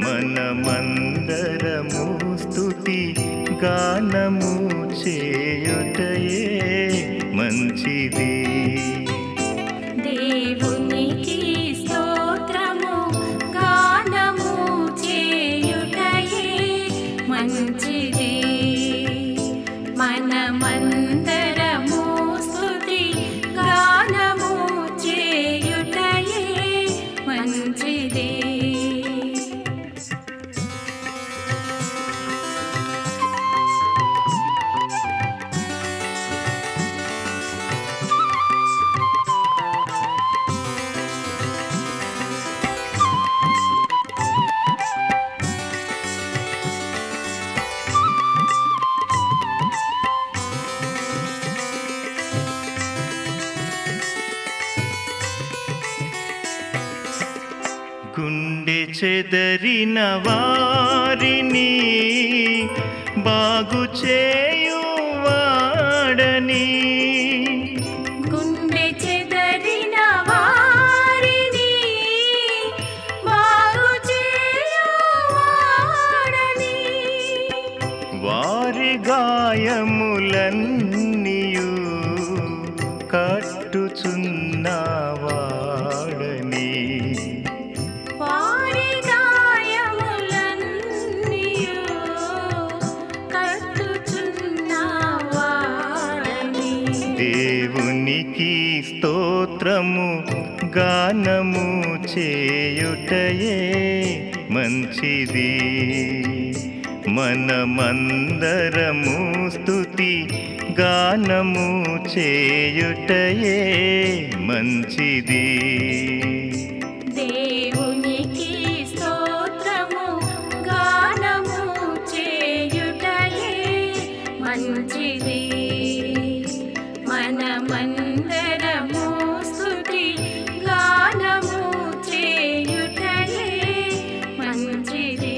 మనమందరము స్తుతి గానము చేయుటయే మంచిది దేవునికి స్తోత్రము గానము చేయుటయే మంచిది మనమందరము స్తుతి గానము చేయుటయే మంచిది గుండె చెదరిన వారిని బాగు చేయువాడని గుండె చెదరిన వారిని బాగు చేయువాడని వారి గాయములన్నీయు కట్టుచున్నవాడని వారి గాయములన్నీయు కట్టుచున్నవాడని దేవునికి స్తోత్రము గానము చేయుటయే మంచిది మనమందరము స్తుతి గానము చేయుటయే మంచిది దేవునికి స్తోత్రము గానము చేయుటయే మంచిది మనమందరము స్తుతి గానము చేయుటయే మంచిది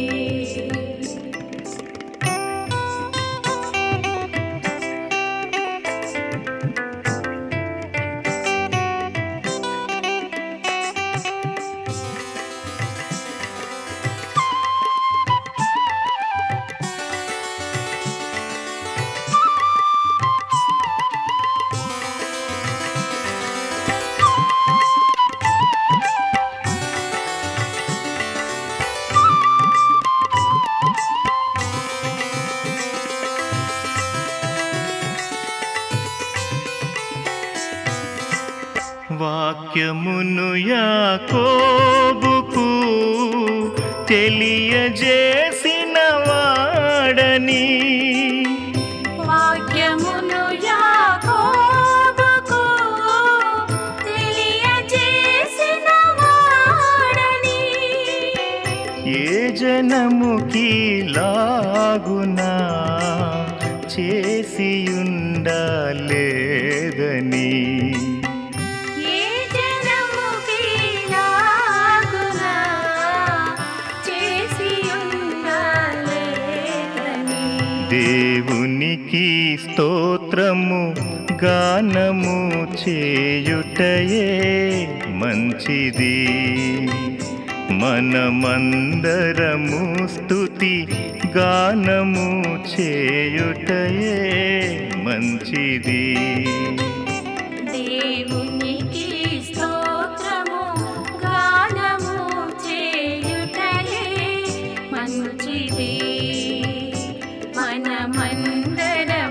వాక్యమును యాకోబుకు తెలియజేసిన వాడని వాక్యమును యాకోబుకు తెలియజేసిన వాడని ఏ జనముకి లాగునా చేసియుండలేదని ఏ జనముకి లాగునా చేసి ఉండాలేదని దేవునికి స్తోత్రము గానము చేయుటయే మంచిది మనమందరము స్తుతి గానము చేయుటయే మంచిది దేవునికి స్తోత్రము గానము చేయుటయే మంచిది మనమందరం